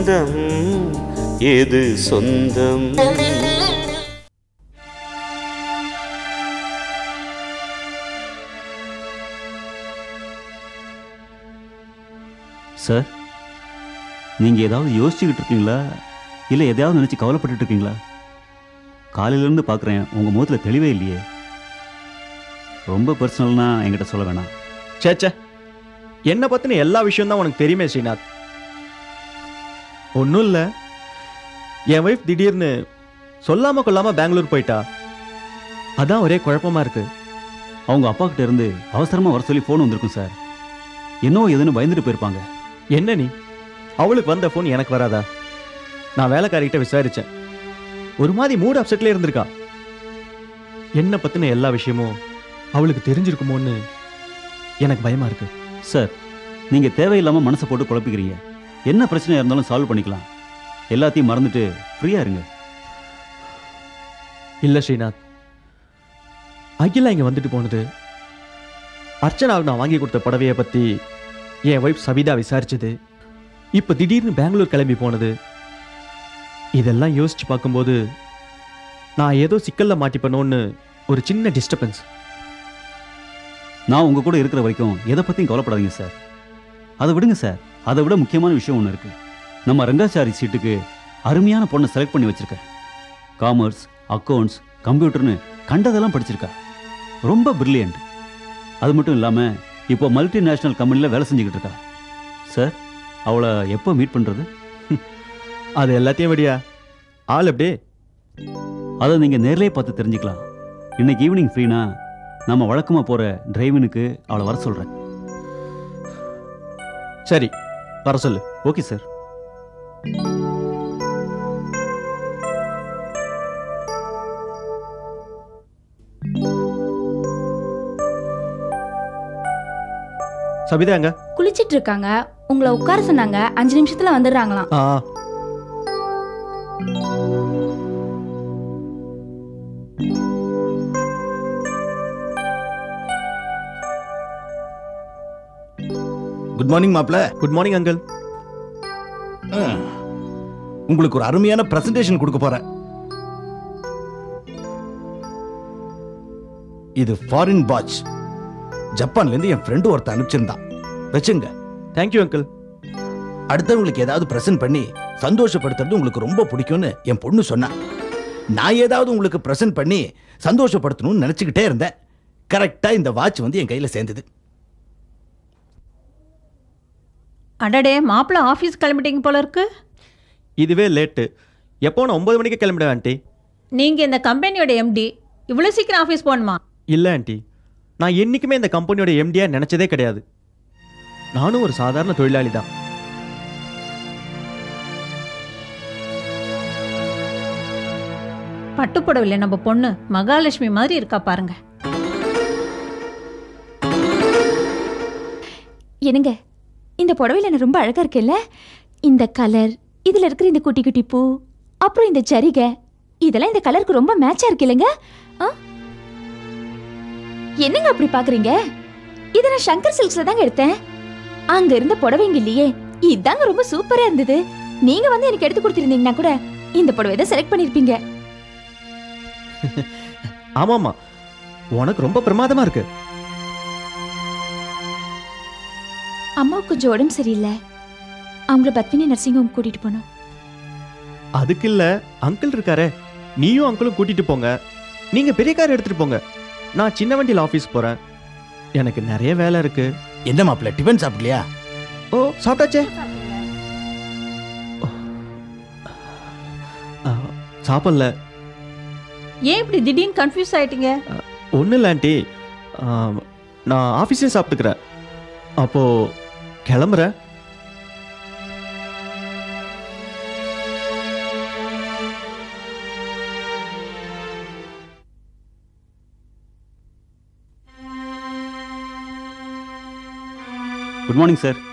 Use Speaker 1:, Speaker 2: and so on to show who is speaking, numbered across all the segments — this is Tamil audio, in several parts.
Speaker 1: பந்தம் எது சொந்தம்
Speaker 2: சார் நீங்கள் ஏதாவது யோசிச்சுக்கிட்டு இருக்கீங்களா இல்லை எதையாவது நினச்சி கவலைப்பட்டுட்டு இருக்கீங்களா காலையிலேருந்து பார்க்குறேன் உங்கள் முகத்தில் தெளிவே இல்லையே ரொம்ப பர்சனல்னா என்கிட்ட சொல்ல வேணாம்
Speaker 3: ச்சே ச்சே என்னை பற்றின எல்லா விஷயம் தான் உனக்கு தெரியுமே ஸ்ரீநாத் ஒன்றும் இல்லை என் ஒய்ஃப் திடீர்னு சொல்லாமல் கொள்ளாமல் பெங்களூர் போயிட்டா அதான் ஒரே குழப்பமா இருக்கு
Speaker 2: அவங்க அப்பா கிட்ட இருந்து அவசரமாக வர சொல்லி ஃபோன் வந்திருக்கும் சார் என்னவோ எதுன்னு பயந்துட்டு போயிருப்பாங்க
Speaker 3: என்ன நீ அவளுக்கு வந்த ஃபோன் எனக்கு வராதா நான் வேலைக்காரிகிட்ட விசாரிச்சேன் ஒரு மாதிரி மூட் அப்செட்ல இருந்திருக்கா என்ன பத்தின எல்லா விஷயமும் அவளுக்கு தெரிஞ்சிருக்குமோன்னு எனக்கு பயமா இருக்கு
Speaker 2: சார் நீங்கள் தேவையில்லாமல் மனசை போட்டு குழப்பிக்கிறீங்க என்ன பிரச்சனையாக இருந்தாலும் சால்வ் பண்ணிக்கலாம் எல்லாத்தையும் மறந்துட்டு ஃப்ரீயாக இருங்க
Speaker 3: இல்ல ஸ்ரீநாத் அகிலா இங்க வந்துட்டு போனது அர்ச்சனாவுக்கு நான் வாங்கி கொடுத்த புடவையை பத்தி என் ஒய்ஃப் சபிதா விசாரிச்சது இப்ப திடீர்னு பெங்களூர் கிளம்பி போனது இதெல்லாம் யோசிச்சு பார்க்கும்போது நான் ஏதோ சிக்கல்ல மாட்டிப்பனோன்னு ஒரு சின்ன டிஸ்டர்பன்ஸ்
Speaker 2: நான் உங்கள் கூட இருக்கிற வரைக்கும் எதை பற்றியும் கவலைப்படாதீங்க சார் அதை விடுங்க சார் அதை விட முக்கியமான விஷயம் ஒன்று இருக்குது நம்ம ரங்காச்சாரி சீட்டுக்கு அருமையான பொண்ணை செலக்ட் பண்ணி வச்சிருக்கேன் காமர்ஸ் அக்கௌண்ட்ஸ் கம்ப்யூட்டர்னு கண்டதெல்லாம் படிச்சிருக்கா ரொம்ப பிரில்லியண்ட் அது மட்டும் இல்லாமல் இப்போ மல்டிநேஷ்னல் கம்பெனியில் வேலை செஞ்சுக்கிட்டு இருக்கா சார் அவளை எப்போ மீட் பண்ணுறது
Speaker 3: அது எல்லாத்தையும் விடியா ஆள் அப்படியே
Speaker 2: அதை நீங்கள் நேர்லயே பார்த்து தெரிஞ்சுக்கலாம் இன்னைக்கு ஈவினிங் ஃப்ரீனா நம்ம வழக்கமாக போகிற டிரைவினுக்கு அவளை வர சொல்கிறேன்
Speaker 3: சரி வர சொல்லு
Speaker 2: ஓகே சார்
Speaker 3: சபிதா எங்க
Speaker 4: குளிச்சிட்டு இருக்காங்க உங்களை உட்கார சொன்னாங்க அஞ்சு நிமிஷத்துல வந்துடுறாங்களாம்
Speaker 3: ஆ
Speaker 5: குட் மார்னிங் மாப்ள
Speaker 3: குட் மார்னிங் அங்கிள்
Speaker 5: உங்களுக்கு ஒரு அருமையான பிரசன்டேஷன் கொடுக்க போறேன் இது ஃபாரின் வாட்ச் ஜப்பான்ல இருந்து என் ஃப்ரெண்டு ஒருத்தன் அனுப்பிச்சிருந்தான் வச்சுங்க
Speaker 3: தேங்க்யூ அங்கிள்
Speaker 5: அடுத்தவங்களுக்கு ஏதாவது பிரசன்ட் பண்ணி சந்தோஷப்படுத்துறது உங்களுக்கு ரொம்ப பிடிக்கும்னு என் பொண்ணு சொன்னா நான் ஏதாவது உங்களுக்கு பிரசன்ட் பண்ணி சந்தோஷப்படுத்தணும்னு நினைச்சுக்கிட்டே இருந்தேன் கரெக்டா இந்த வாட்ச் வந்து என் கையில சேர்ந்தது
Speaker 6: அடடே மாப்பிள்ள ஆஃபீஸ் கிளம்பிட்டீங்க போல இருக்கு
Speaker 3: இதுவே லேட்டு எப்போ நான் ஒன்பது மணிக்கு கிளம்பிடுவேன் ஆண்டி
Speaker 6: நீங்கள் இந்த கம்பெனியோட எம்டி இவ்வளோ சீக்கிரம் ஆஃபீஸ் போகணுமா
Speaker 3: இல்லை ஆண்டி நான் என்றைக்குமே இந்த கம்பெனியோட எம்டியா நினைச்சதே கிடையாது நானும் ஒரு சாதாரண தொழிலாளி தான்
Speaker 6: பட்டுப்புடவில்லை நம்ம பொண்ணு மகாலட்சுமி மாதிரி இருக்கா பாருங்க
Speaker 4: என்னங்க இந்த புடவையில நான் ரொம்ப அழகா இருக்கேல்ல இந்த கலர் இதுல இருக்கிற இந்த குட்டி குட்டி பூ அப்புறம் இந்த ஜரிகை இதெல்லாம் இந்த கலருக்கு ரொம்ப மேட்சா இருக்கு இல்லைங்க ஆ? என்னங்க அப்படி பாக்குறீங்க இதை நான் சங்கர் சில்க்ஸ்ல தாங்க எடுத்தேன் அங்க இருந்த புடவைங்க இல்லையே இதாங்க ரொம்ப சூப்பரா இருந்தது நீங்க வந்து எனக்கு எடுத்து கொடுத்திருந்தீங்கன்னா கூட இந்த புடவை தான் செலக்ட் பண்ணிருப்பீங்க
Speaker 3: ஆமாமா உனக்கு ரொம்ப பிரமாதமா இருக்கு
Speaker 4: அம்மாவுக்கு கொஞ்சம் உடம்பு சரியில்லை அவங்கள பத்மினி நர்சிங் ஹோம் கூட்டிட்டு போனோம்
Speaker 3: அதுக்கு இல்ல அங்கிள் இருக்காரே நீயும் அங்கிளும் கூட்டிட்டு போங்க நீங்க பெரிய கார் எடுத்துட்டு போங்க நான் சின்ன வண்டியில் ஆஃபீஸ் போறேன் எனக்கு நிறைய வேலை இருக்கு
Speaker 5: என்ன மாப்பிள்ள டிஃபன் சாப்பிடலையா
Speaker 3: ஓ சாப்பிட்டாச்சே ஆ, சாப்பிடல
Speaker 6: ஏன் இப்படி திடீர்னு கன்ஃபியூஸ் ஆயிட்டீங்க
Speaker 3: ஒன்றும் இல்லை ஆண்டி ஆ, நான் ஆஃபீஸே சாப்பிட்டுக்கிறேன் அப்போ கிளம்புறேன்
Speaker 2: குட் மார்னிங் சார்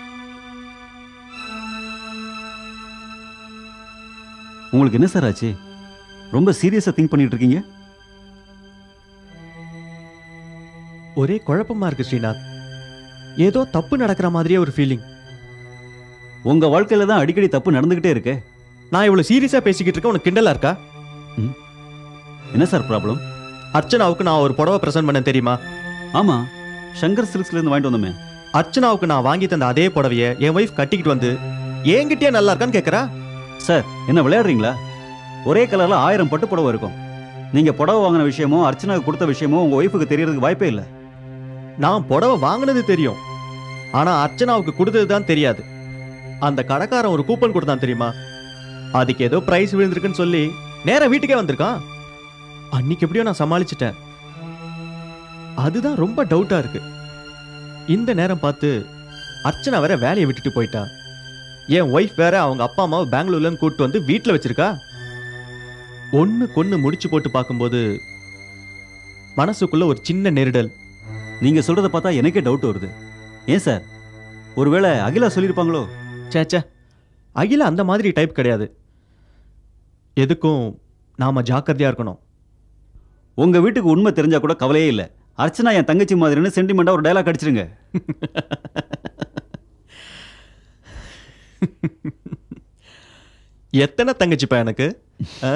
Speaker 2: உங்களுக்கு என்ன சார் ஆச்சு ரொம்ப சீரியஸாக திங்க் பண்ணிட்டு இருக்கீங்க
Speaker 3: ஒரே குழப்பமா இருக்கு ஸ்ரீநாத் ஏதோ தப்பு நடக்கிற மாதிரியே ஒரு ஃபீலிங்
Speaker 2: உங்க வாழ்க்கையில தான் அடிக்கடி தப்பு நடந்துகிட்டே இருக்கு
Speaker 3: நான் இவ்வளவு சீரியஸா பேசிக்கிட்டு இருக்கேன் உனக்கு கிண்டலா இருக்கா
Speaker 2: என்ன சார் ப்ராப்ளம்
Speaker 3: அர்ச்சனாவுக்கு நான் ஒரு புடவை பிரசன்ட் பண்ண தெரியுமா
Speaker 2: ஆமா சங்கர் சில்க்ஸ்ல இருந்து வாங்கிட்டு வந்தோமே
Speaker 3: அர்ச்சனாவுக்கு நான் வாங்கி தந்த அதே புடவைய என் ஒய்ஃப் கட்டிக்கிட்டு வந்து என்கிட்டயே நல்லா இருக்கான்னு கேக்குறா
Speaker 2: சார் என்ன விளையாடுறீங்களா ஒரே கலர்ல ஆயிரம் பட்டு புடவை இருக்கும் நீங்க புடவை வாங்கின விஷயமோ அர்ச்சனாவுக்கு கொடுத்த விஷயமோ உங்க ஒய்ஃபுக்கு தெரியறதுக்கு வாய்ப்பே இல்லை
Speaker 3: நான் புடவை வாங்கினது தெரியும் ஆனா அர்ச்சனாவுக்கு கொடுத்தது தான் தெரியாது அந்த கடைக்காரன் ஒரு கூப்பன் கொடுத்தான் தெரியுமா அதுக்கு ஏதோ பிரைஸ் விழுந்திருக்குன்னு சொல்லி நேரா வீட்டுக்கே வந்திருக்கான் அன்னைக்கு எப்படியோ நான் சமாளிச்சிட்டேன் அதுதான் ரொம்ப டவுட்டா இருக்கு இந்த நேரம் பார்த்து அர்ச்சனா வேற வேலையை விட்டுட்டு போயிட்டா என் ஒய்ஃப் வேற அவங்க அப்பா அம்மாவை பெங்களூர்ல இருந்து கூட்டு வந்து வீட்டுல வச்சிருக்கா ஒண்ணு கொன்னு முடிச்சு போட்டு பார்க்கும்போது மனசுக்குள்ள ஒரு சின்ன நெருடல்
Speaker 2: நீங்க சொல்றத பார்த்தா எனக்கே டவுட் வருது ஏன் சார் ஒருவேளை அகிலா சொல்லியிருப்பாங்களோ
Speaker 3: சேச்சே அகில அந்த மாதிரி டைப் கிடையாது எதுக்கும் நாம ஜாக்கிரதையா இருக்கணும்
Speaker 2: உங்க வீட்டுக்கு உண்மை தெரிஞ்சா கூட கவலையே இல்லை அர்ச்சனா என் தங்கச்சி மாதிரின்னு சென்டிமெண்டா ஒரு டயலாக் அடிச்சிருங்க
Speaker 3: எத்தனை தங்கச்சிப்பா எனக்கு ஆ?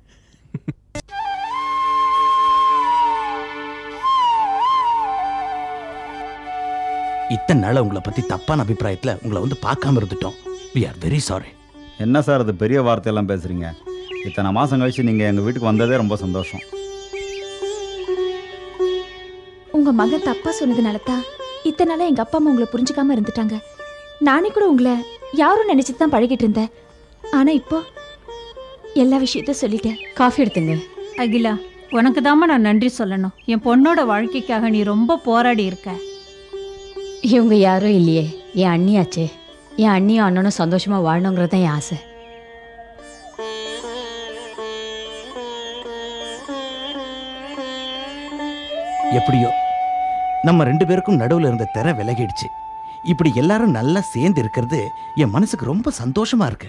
Speaker 5: இத்தனை நாள் உங்களை பத்தி தப்பான அபிப்பிராயத்துல உங்களை வந்து பார்க்காம இருந்துட்டோம் வி ஆர் வெரி சாரி
Speaker 7: என்ன சார் அது பெரிய வார்த்தையெல்லாம் பேசுறீங்க இத்தனை மாதம் கழிச்சு நீங்கள் எங்கள் வீட்டுக்கு வந்ததே ரொம்ப சந்தோஷம்
Speaker 4: உங்க மகன் தப்பா சொன்னதுனால தான் இத்தனை நாளா எங்க அப்பா அம்மா உங்களை புரிஞ்சுக்காம இருந்துட்டாங்க நானே கூட உங்களை யாரும் நினைச்சிட்டு தான் பழகிட்டு இருந்தேன் ஆனா இப்போ எல்லா விஷயத்தையும் சொல்லிட்டேன்
Speaker 6: காஃபி எடுத்துங்க அகிலா உனக்கு தாம்மா நான் நன்றி சொல்லணும் என் பொண்ணோட வாழ்க்கைக்காக நீ ரொம்ப போராடி இருக்க
Speaker 8: இவங்க யாரும் இல்லையே என் அண்ணியாச்சே என் அண்ணியும் அண்ணனும் சந்தோஷமா வாழணுங்கிறது தான் என் ஆசை
Speaker 5: எப்படியோ நம்ம ரெண்டு பேருக்கும் நடுவுல இருந்த திரை விலகிடுச்சு இப்படி எல்லாரும் நல்லா சேர்ந்து இருக்கிறது என் மனசுக்கு ரொம்ப சந்தோஷமா இருக்கு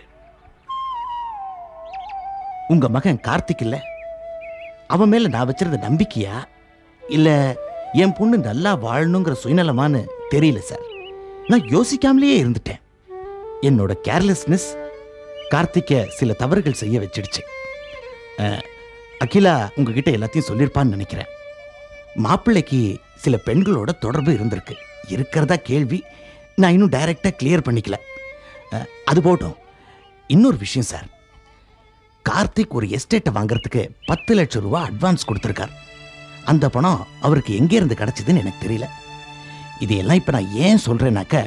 Speaker 5: உங்க மகன் கார்த்திக் இல்ல அவன் மேல நான் வச்சிருந்த நம்பிக்கையா இல்ல என் பொண்ணு நல்லா வாழணுங்கிற சுயநலமான்னு தெரியல சார் நான் யோசிக்காமலேயே இருந்துட்டேன் என்னோட கேர்லெஸ்னஸ் கார்த்திக்க சில தவறுகள் செய்ய வச்சிடுச்சு அஹ், அகிலா உங்ககிட்ட எல்லாத்தையும் சொல்லியிருப்பான்னு நினைக்கிறேன் மாப்பிள்ளைக்கு சில பெண்களோட தொடர்பு இருந்திருக்கு இருக்கிறதா கேள்வி நான் இன்னும் டைரக்டா கிளியர் பண்ணிக்கல அஹ், அது போட்டும் இன்னொரு விஷயம் சார் கார்த்திக் ஒரு எஸ்டேட்டை வாங்குறதுக்கு பத்து லட்சம் ரூபாய் அட்வான்ஸ் கொடுத்துருக்கார் அந்த பணம் அவருக்கு எங்கே இருந்து கிடைச்சதுன்னு எனக்கு தெரியல இதையெல்லாம் இப்ப நான் ஏன் சொல்றேன்னாக்க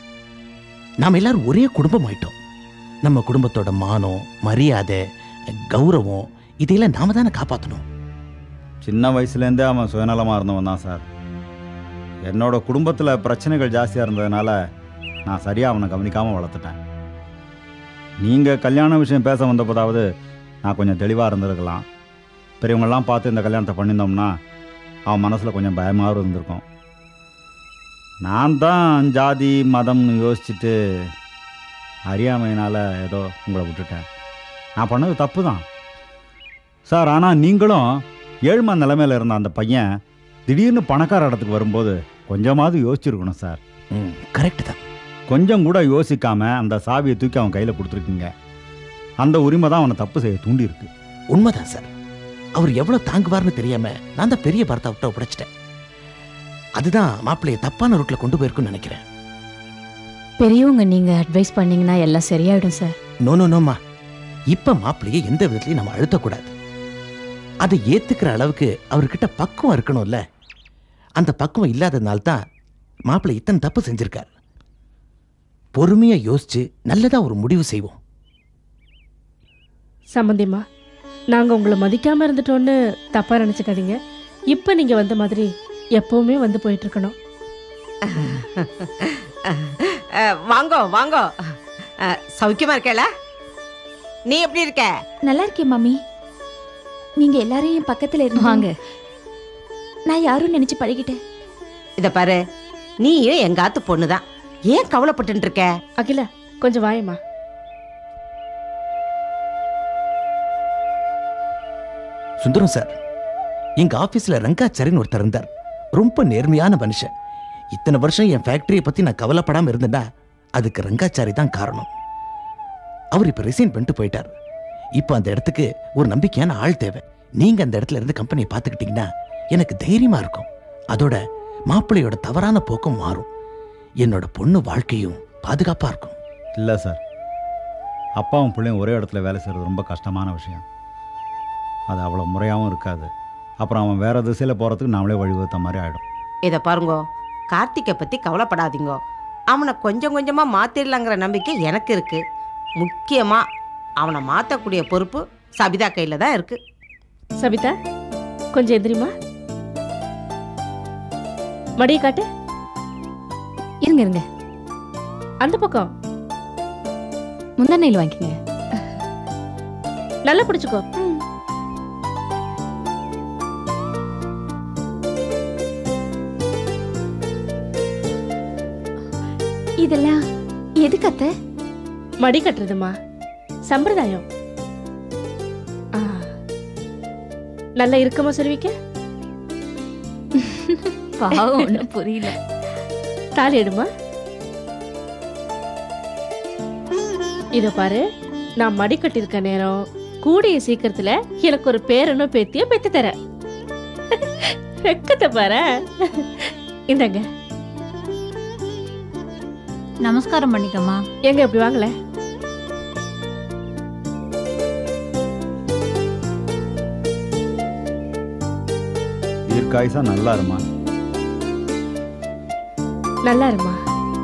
Speaker 5: நாம எல்லாரும் ஒரே குடும்பம் ஆயிட்டோம் நம்ம குடும்பத்தோட மானம் மரியாதை கௌரவம் இதையெல்லாம் நாம தானே காப்பாற்றணும்
Speaker 7: சின்ன வயசுலேருந்தே அவன் சுயநலமாக இருந்தவன் தான் சார் என்னோட குடும்பத்தில் பிரச்சனைகள் ஜாஸ்தியாக இருந்ததுனால நான் சரியாக அவனை கவனிக்காமல் வளர்த்துட்டேன் நீங்கள் கல்யாண விஷயம் பேச வந்தப்போதாவது நான் கொஞ்சம் தெளிவாக இருந்திருக்கலாம் பெரியவங்கெல்லாம் பார்த்து இந்த கல்யாணத்தை பண்ணியிருந்தோம்னா அவன் மனசில் கொஞ்சம் பயமாகவும் இருந்திருக்கும் நான் தான் ஜாதி மதம்னு யோசிச்சுட்டு அறியாமையினால் ஏதோ உங்களை விட்டுட்டேன் நான் பண்ணது தப்பு தான் சார் ஆனால் நீங்களும் ஏழ்மை நிலைமையில் இருந்த அந்த பையன் திடீர்னு பணக்கார இடத்துக்கு வரும்போது கொஞ்சமாவது யோசிச்சிருக்கணும் சார்
Speaker 5: கரெக்ட் தான்
Speaker 7: கொஞ்சம் கூட யோசிக்காம அந்த சாவியை தூக்கி அவன் கையில் கொடுத்துருக்கீங்க அந்த உரிமை தான் அவனை தப்பு செய்ய தூண்டியிருக்கு
Speaker 5: உண்மைதான் சார் அவர் எவ்வளவு தாங்குவார்னு தெரியாம நான் தான் பெரிய பர்த்தா விட்ட உடைச்சிட்டேன் அதுதான் மாப்பிள்ளைய தப்பான ரூட்ல கொண்டு போயிருக்குன்னு நினைக்கிறேன்
Speaker 8: பெரியவங்க நீங்க அட்வைஸ் பண்ணீங்கன்னா எல்லாம் சரியாயிடும் சார்
Speaker 5: நோ நோ நோமா இப்ப மாப்பிள்ளைய எந்த விதத்துலயும் நம்ம அழுத்தக்கூடாது அதை ஏத்துக்கிற அளவுக்கு அவர்கிட்ட பக்குவம் இருக்கணும்ல அந்த பக்குவம் இல்லாததுனால தான் மாப்பிள்ளை இத்தனை தப்பு செஞ்சிருக்கார் பொறுமையா யோசிச்சு நல்லதா ஒரு முடிவு செய்வோம்
Speaker 9: சம்மந்திம்மா நாங்கள் உங்களை மதிக்காமல் இருந்துட்டோன்னு தப்பாக நினச்சிக்காதீங்க இப்போ நீங்கள் வந்த மாதிரி எப்போவுமே வந்து போயிட்டு இருக்கணும்
Speaker 10: அஹ், வாங்கோ வாங்கோ அஹ், சௌக்கியமா இருக்கல நீ எப்படி இருக்க
Speaker 4: நல்லா இருக்கேன் மாமி நீங்க எல்லாரும் என் பக்கத்துல இருந்து
Speaker 8: வாங்க
Speaker 4: நான் யாரும் நினைச்சு பழகிட்டேன்
Speaker 10: இத பாரு நீயும் எங்க ஆத்து பொண்ணுதான் ஏன் கவலைப்பட்டு இருக்க
Speaker 9: அகிலா கொஞ்சம் வாயம்மா
Speaker 5: சுந்தரம் சார் எங்க ஆபீஸ்ல ரங்காச்சாரின்னு ஒருத்தர் இருந்தார் ரொம்ப நேர்மையான மனுஷன் இத்தனை வருஷம் என் ஃபேக்டரியை பத்தி நான் கவலைப்படாம இருந்தேன்னா அதுக்கு ரங்காச்சாரி தான் காரணம் அவர் இப்ப ரிசைன் பண்ணிட்டு போயிட்டார் இப்போ அந்த இடத்துக்கு ஒரு நம்பிக்கையான ஆள் தேவை நீங்க அந்த இடத்துல இருந்து கம்பெனியை பார்த்துக்கிட்டீங்கன்னா எனக்கு தைரியமா இருக்கும் அதோட மாப்பிள்ளையோட தவறான போக்கும் மாறும் என்னோட பொண்ணு வாழ்க்கையும் பாதுகாப்பா இருக்கும்
Speaker 7: இல்லை சார் அப்பாவும் பிள்ளையும் ஒரே இடத்துல வேலை செய்கிறது ரொம்ப கஷ்டமான விஷயம் அது அவ்வளோ முறையாகவும் இருக்காது அப்புறம் அவன் வேறு திசையில் போகிறதுக்கு நாமளே வழிவகுத்த மாதிரி ஆகிடும்
Speaker 10: இதை பாருங்கோ கார்த்திகை பற்றி கவலைப்படாதீங்கோ அவனை கொஞ்சம் கொஞ்சமாக மாற்றிடலாங்கிற நம்பிக்கை எனக்கு இருக்கு முக்கியமாக அவனை மாற்றக்கூடிய பொறுப்பு சபிதா கையில் தான் இருக்கு
Speaker 9: சபிதா கொஞ்சம் எந்திரிமா மடியை காட்டு
Speaker 8: இருங்க இருங்க
Speaker 9: அந்த பக்கம்
Speaker 8: முந்தனையில் வாங்கிக்கங்க
Speaker 9: நல்லா பிடிச்சுக்கோ
Speaker 4: இதெல்லாம் எதுக்கு அத்தை
Speaker 9: மடி கட்டுறதுமா சம்பிரதாயம் ஆ. நல்லா இருக்கமா சொல்லுவீங்க
Speaker 8: பாவம் ஒன்றும் புரியல
Speaker 9: தாலி எடுமா இத பாரு நான் மடி கட்டியிருக்க நேரம் கூடிய சீக்கிரத்துல எனக்கு ஒரு பேரனோ பேத்தியோ பெத்து தரேன் வெக்கத்தை பாரு இந்தாங்க
Speaker 6: நமஸ்காரம் பண்ணிக்கம்மா
Speaker 9: எங்க இப்படி வாங்கல
Speaker 7: தீர்க்காயுசா நல்லா இருமா
Speaker 9: நல்லா இருமா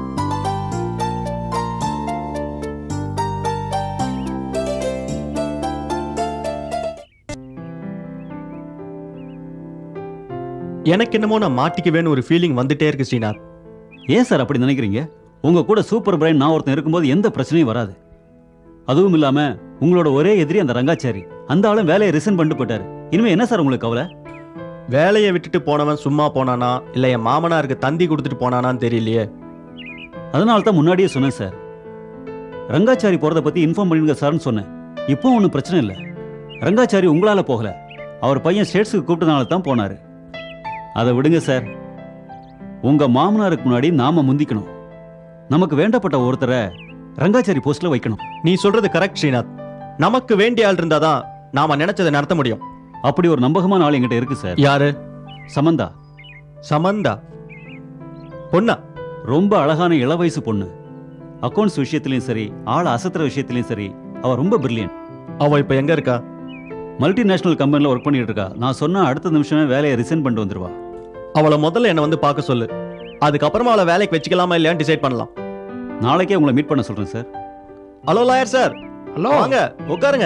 Speaker 3: எனக்கு என்னமோ நான் மாட்டிக்குவேன்னு ஒரு ஃபீலிங் வந்துட்டே இருக்கு ஸ்ரீநாத்
Speaker 2: ஏன் சார் அப்படி நினைக்கிறீங்க உங்க கூட சூப்பர் பிரைன் நான் ஒருத்தன் இருக்கும்போது எந்த பிரச்சனையும் வராது அதுவும் இல்லாம உங்களோட ஒரே எதிரி அந்த ரங்காச்சாரி அந்த ஆளும் வேலையை ரிசைன் பண்ணிட்டு போயிட்டாரு இனிமே என்ன சார் உங்களுக்கு கவலை
Speaker 3: வேலையை விட்டுட்டு போனவன் சும்மா போனானா இல்ல என் மாமனாருக்கு தந்தி கொடுத்துட்டு போனானான்னு தெரியலையே
Speaker 2: அதனால தான் முன்னாடியே சொன்னேன் சார் ரங்காச்சாரி போறத பத்தி இன்ஃபார்ம் பண்ணிருங்க சார்னு சொன்னேன் இப்போ ஒன்றும் பிரச்சனை இல்லை ரங்காச்சாரி உங்களால போகல அவர் பையன் ஸ்டேட்ஸுக்கு கூப்பிட்டனால தான் போனாரு அதை விடுங்க சார் உங்க மாமனாருக்கு முன்னாடி நாம முந்திக்கணும் நமக்கு வேண்டப்பட்ட ஒருத்தரை ரங்காச்சாரி போஸ்ட்ல வைக்கணும்
Speaker 3: நீ சொல்றது கரெக்ட் ஸ்ரீநாத் நமக்கு வேண்டிய ஆள் இருந்தாதான் நாம நினைச்சதை நடத்த முடியும்
Speaker 2: அப்படி ஒரு நம்பகமான ஆள் என்கிட்ட இருக்கு சார்
Speaker 3: யாரு
Speaker 2: சமந்தா
Speaker 3: சமந்தா பொண்ணா
Speaker 2: ரொம்ப அழகான இள வயசு பொண்ணு அக்கௌண்ட்ஸ் விஷயத்திலயும் சரி ஆள அசத்துற விஷயத்திலயும் சரி அவ ரொம்ப பிரில்லியன்ட்
Speaker 3: அவ இப்ப எங்க இருக்கா
Speaker 2: மல்டிநேஷனல் கம்பெனில ஒர்க் பண்ணிட்டு இருக்கா நான் சொன்ன அடுத்த நிமிஷமே வேலையை ரிசைன் பண்ணிட்டு வந்துருவா
Speaker 3: அவளை முதல்ல என்ன வந்து பார்க்க சொல்லு அதுக்கப்புறமா அவளை வேலைக்கு வச்சுக்கலாமா இல்லையான்னு டிசைட் பண்ணலாம்
Speaker 2: நாளைக்கே உங்களை மீட் பண்ண சொல்றேன் sir
Speaker 3: hello lawyer sir
Speaker 11: hello
Speaker 3: வாங்க உட்காருங்க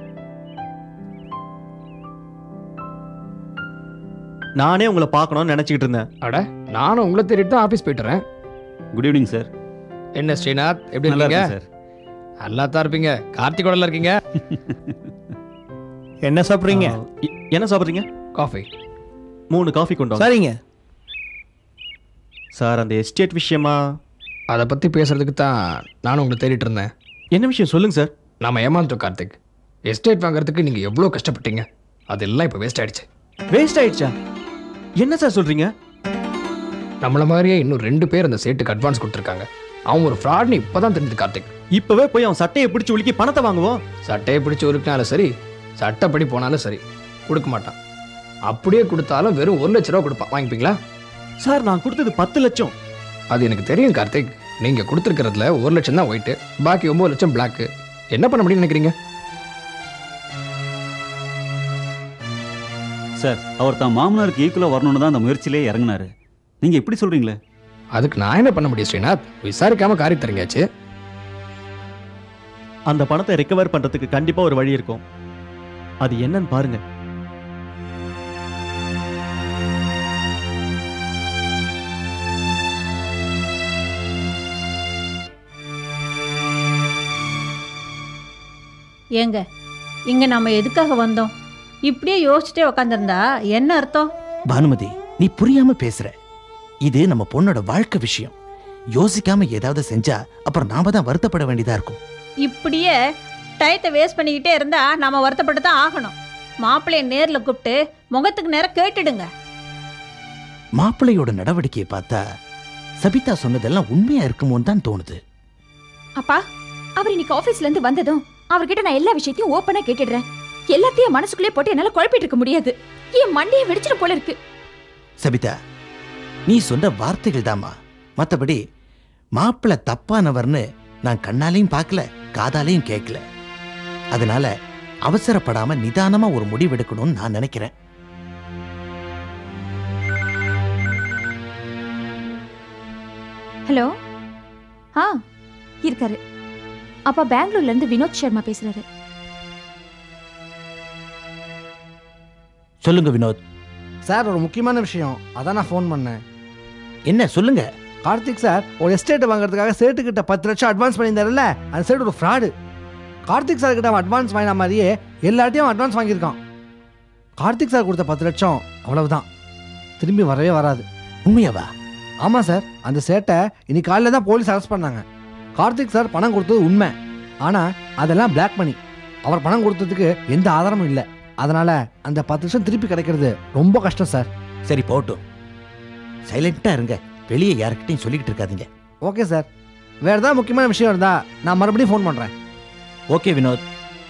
Speaker 3: நானே உங்களை பார்க்கணும்னு நினைச்சிட்டு இருந்தேன்
Speaker 11: அட நானும் உங்களை தேடிட்டு தான் ஆஃபீஸ் போயிட்டுறேன்
Speaker 2: குட் ஈவினிங் சார்
Speaker 11: என்ன ஸ்ரீநாத் எப்படி
Speaker 2: நல்லா
Speaker 11: இருக்கீங்க
Speaker 2: இருக்கேன் சார்
Speaker 11: நல்லா தான் இருப்பீங்க கார்த்திகோடல இருக்கீங்க
Speaker 3: என்ன சாப்பிடுறீங்க என்ன சாப்பிடுறீங்க
Speaker 11: காஃபி
Speaker 3: மூணு காஃபி கொண்டு வாங்க
Speaker 11: சரிங்க
Speaker 3: சார் அந்த எஸ்டேட் விஷயமா
Speaker 11: அதை பற்றி பேசுறதுக்கு தான் நானும் உங்களை தேடிட்டு இருந்தேன்
Speaker 3: என்ன விஷயம் சொல்லுங்க சார்
Speaker 11: நாம ஏமாந்துட்டோம் கார்த்திக் எஸ்டேட் வாங்குறதுக்கு நீங்கள் எவ்வளோ கஷ்டப்பட்டீங்க அதெல்லாம் இப்போ வேஸ்ட் ஆயிடுச்சு
Speaker 3: வேஸ்ட் ஆயிடுச்சா என்ன சார் சொல்றீங்க
Speaker 11: நம்மள மாதிரியே இன்னும் ரெண்டு பேர் அந்த சேட்டுக்கு அட்வான்ஸ் கொடுத்துருக்காங்க அவன் ஒரு ஃப்ராட்னு இப்போ தான் தெரிஞ்சது கார்த்திக்
Speaker 3: இப்பவே போய் அவன் சட்டையை பிடிச்சு உலுக்கி பணத்தை வாங்குவோம்
Speaker 11: சட்டையை பிடிச்சி உருக்கினாலும் சரி சட்டைப்படி போனாலும் சரி கொடுக்க மாட்டான் அப்படியே கொடுத்தாலும் வெறும் ஒரு லட்ச ரூபா கொடுப்பான் வாங்கிப்பீங்களா
Speaker 3: சார் நான் கொடுத்தது பத்து லட்சம்
Speaker 11: அது எனக்கு தெரியும் கார்த்திக் நீங்கள் கொடுத்துருக்கிறதுல ஒரு லட்சம் தான் ஒயிட்டு பாக்கி ஒம்பது லட்சம் பிளாக்கு என்ன பண்ண முடியும்னு நினைக்கிறீங்க
Speaker 2: சார் அவர் தான் மாமனாருக்கு ஈக்குவலாக வரணும்னு தான் அந்த முயற்சியிலே இறங்குனாரு நீங்க இப்படி சொல்றீங்களே
Speaker 11: அதுக்கு நான் என்ன பண்ண முடியும் ஸ்ரீநாத் விசாரிக்காம காரி தரீங்காச்சு
Speaker 3: அந்த பணத்தை ரெக்கவர் பண்றதுக்கு கண்டிப்பா ஒரு வழி இருக்கும் அது என்னன்னு பாருங்க
Speaker 6: ஏங்க இங்க நம்ம எதுக்காக வந்தோம் இப்படியே யோசிச்சுட்டே உக்காந்துருந்தா என்ன அர்த்தம்
Speaker 5: பானுமதி நீ புரியாம பேசுற இது நம்ம பொண்ணோட வாழ்க்கை விஷயம் யோசிக்காம ஏதாவது செஞ்சா அப்புறம் நாம தான் வருத்தப்பட வேண்டியதா இருக்கும்
Speaker 6: இப்படியே டயத்தை வேஸ்ட் பண்ணிக்கிட்டே இருந்தா நாம வருத்தப்பட்டு தான் ஆகணும் மாப்பிள்ளைய நேர்ல கூப்பிட்டு முகத்துக்கு நேரம் கேட்டுடுங்க
Speaker 5: மாப்பிள்ளையோட நடவடிக்கையை பார்த்தா சபிதா சொன்னதெல்லாம் உண்மையா இருக்குமோன்னு தான் தோணுது
Speaker 4: அப்பா அவர் இன்னைக்கு ஆபீஸ்ல இருந்து வந்ததும் அவர்கிட்ட நான் எல்லா விஷயத்தையும் ஓப்பனா கேட்டுடுறேன் எல்லாத்தையும் மனசுக்குள்ளே போட்டு என்னால குழப்பிட்டு இருக்க முடியாது என் மண்டையை வெடிச்சிட போல இருக்கு
Speaker 5: சபிதா நீ சொன்ன வார்த்தைகள் தாம்மா மற்றபடி மாப்பிள்ளை தப்பானவர்னு நான் கண்ணாலையும் பார்க்கல காதாலையும் கேட்கல அதனால அவசரப்படாம நிதானமா ஒரு முடிவெடுக்கணும்னு நான் நினைக்கிறேன்
Speaker 4: ஹலோ ஆ இருக்காரு அப்பா பெங்களூர்ல இருந்து வினோத் சர்மா பேசுறாரு
Speaker 5: சொல்லுங்க வினோத்
Speaker 12: சார் ஒரு முக்கியமான விஷயம் அதான் நான் ஃபோன் பண்ணேன்
Speaker 5: என்ன சொல்லுங்க
Speaker 12: கார்த்திக் சார் ஒரு எஸ்டேட் வாங்குறதுக்காக சேட்டு கிட்ட பத்து லட்சம் அட்வான்ஸ் பண்ணியிருந்தாருல்ல அந்த சைடு ஒரு ஃப்ராடு கார்த்திக் சார் கிட்ட அவன் அட்வான்ஸ் வாங்கின மாதிரியே எல்லாட்டையும் அட்வான்ஸ் வாங்கியிருக்கான் கார்த்திக் சார் கொடுத்த பத்து லட்சம் அவ்வளவுதான் திரும்பி வரவே வராது
Speaker 5: உண்மையாவா
Speaker 12: ஆமாம் சார் அந்த சேட்டை இன்னைக்கு காலையில் தான் போலீஸ் அரெஸ்ட் பண்ணாங்க கார்த்திக் சார் பணம் கொடுத்தது உண்மை ஆனால் அதெல்லாம் பிளாக் மணி அவர் பணம் கொடுத்ததுக்கு எந்த ஆதாரமும் இல்லை அதனால அந்த பத்து லட்சம் திருப்பி கிடைக்கிறது ரொம்ப கஷ்டம் சார்
Speaker 5: சரி போட்டும் சைலண்டா இருங்க வெளியே யாருக்கிட்டையும் சொல்லிக்கிட்டு இருக்காதீங்க
Speaker 12: ஓகே சார் வேற ஏதாவது முக்கியமான விஷயம் இருந்தா நான் மறுபடியும் ஃபோன் பண்றேன்
Speaker 5: ஓகே வினோத்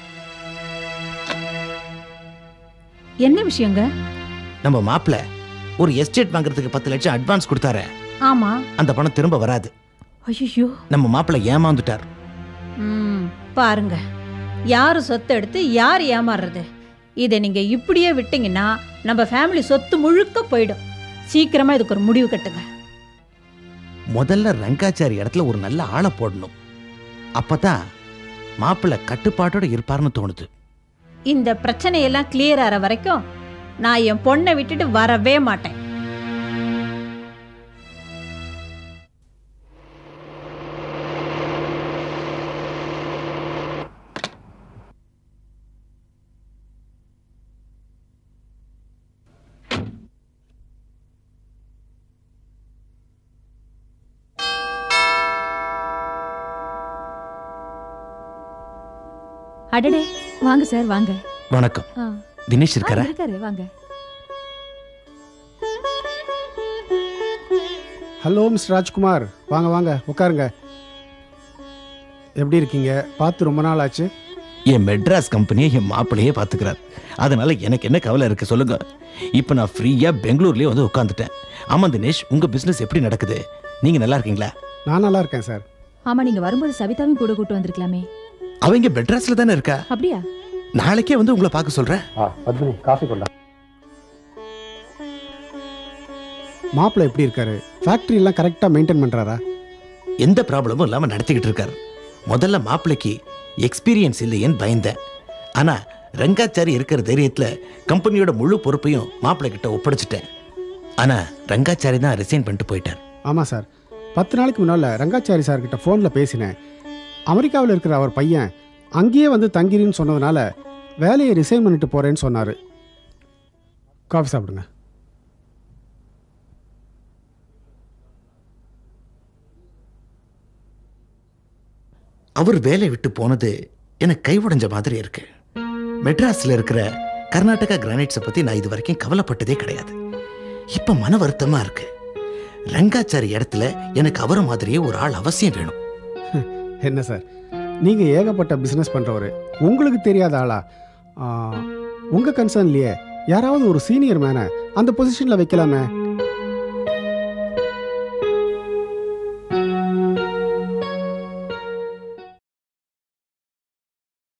Speaker 6: என்ன விஷயங்க
Speaker 5: நம்ம மாப்பிள்ள ஒரு எஸ்டேட் வாங்குறதுக்கு பத்து லட்சம் அட்வான்ஸ் கொடுத்தாரு
Speaker 6: ஆமா
Speaker 5: அந்த பணம் திரும்ப வராது
Speaker 6: ஐயோ
Speaker 5: நம்ம மாப்பிள்ள ஏமாந்துட்டார்
Speaker 6: ம் பாருங்க யாரு சொத்தை எடுத்து யார் ஏமாறுறது இதை நீங்க இப்படியே விட்டீங்கன்னா நம்ம ஃபேமிலி சொத்து முழுக்க போயிடும் சீக்கிரமா இதுக்கு ஒரு முடிவு கட்டுங்க
Speaker 5: முதல்ல ரங்காச்சாரி இடத்துல ஒரு நல்ல ஆளை போடணும் அப்பதான் மாப்பிள்ளை கட்டுப்பாட்டோட இருப்பார்னு தோணுது
Speaker 6: இந்த பிரச்சனையெல்லாம் கிளியர் ஆகிற வரைக்கும் நான் என் பொண்ணை விட்டுட்டு வரவே மாட்டேன்
Speaker 4: அடடே வாங்க சார் வாங்க
Speaker 5: வணக்கம்
Speaker 4: ஆ.
Speaker 5: தினேஷ்
Speaker 4: ஆ,
Speaker 5: இருக்காரா
Speaker 4: இருக்காரு வாங்க
Speaker 13: ஹலோ மிஸ்டர் ராஜ்குமார் வாங்க வாங்க உட்காருங்க எப்படி இருக்கீங்க பார்த்து ரொம்ப நாள் ஆச்சு
Speaker 5: என் மெட்ராஸ் கம்பெனியை என் மாப்பிள்ளையே பார்த்துக்கிறார் அதனால எனக்கு என்ன கவலை இருக்கு சொல்லுங்க இப்போ நான் ஃப்ரீயா பெங்களூர்லயே வந்து உட்காந்துட்டேன் ஆமா தினேஷ் உங்க பிசினஸ் எப்படி நடக்குது நீங்க நல்லா இருக்கீங்களா
Speaker 13: நான் நல்லா இருக்கேன் சார்
Speaker 4: ஆமா நீங்க வரும்போது சவிதாவையும் கூட கூட்டு வந்திருக்கலாமே
Speaker 5: அவங்க மெட்ராஸ்ல தானே இருக்கா
Speaker 4: அப்படியா
Speaker 5: நாளைக்கே வந்து உங்களை பார்க்க சொல்றேன்
Speaker 13: பத்மினி காஃபி கொண்டா மாப்பிள்ளை எப்படி இருக்காரு ஃபேக்டரி எல்லாம் கரெக்டாக மெயின்டைன் பண்ணுறாரா
Speaker 5: எந்த ப்ராப்ளமும் இல்லாம நடத்திக்கிட்டு இருக்காரு முதல்ல மாப்பிள்ளைக்கு எக்ஸ்பீரியன்ஸ் இல்லையேன்னு பயந்தேன் ஆனா ரங்காச்சாரி இருக்கிற தைரியத்துல கம்பெனியோட முழு பொறுப்பையும் மாப்பிள்ளை கிட்ட ஒப்படைச்சிட்டேன் ஆனா ரங்காச்சாரி தான் ரிசைன் பண்ணிட்டு போயிட்டார்
Speaker 13: ஆமாம் சார் பத்து நாளைக்கு முன்னால் ரங்காச்சாரி சார்கிட்ட ஃபோனில் பேசினேன் அமெரிக்காவில் இருக்கிற அவர் பையன் அங்கேயே வந்து தங்கிரின்னு சொன்னதுனால வேலையை ரிசைன் பண்ணிட்டு போகிறேன்னு சொன்னார் காஃபி சாப்பிடுங்க
Speaker 5: அவர் வேலை விட்டு போனது எனக்கு கை உடைஞ்ச மாதிரி இருக்கு மெட்ராஸ்ல இருக்கிற கர்நாடகா கிரானைட்ஸை பத்தி நான் இது வரைக்கும் கவலைப்பட்டதே கிடையாது இப்ப மன வருத்தமா இருக்கு ரங்காச்சாரி இடத்துல எனக்கு அவரை மாதிரியே ஒரு ஆள் அவசியம் வேணும்
Speaker 13: என்ன சார் நீங்கள் ஏகப்பட்ட பிஸ்னஸ் பண்ணுறவர் உங்களுக்கு தெரியாத ஆளா உங்கள் கன்சர்ன்லேயே யாராவது ஒரு சீனியர் மேனை அந்த பொசிஷனில் வைக்கலாமே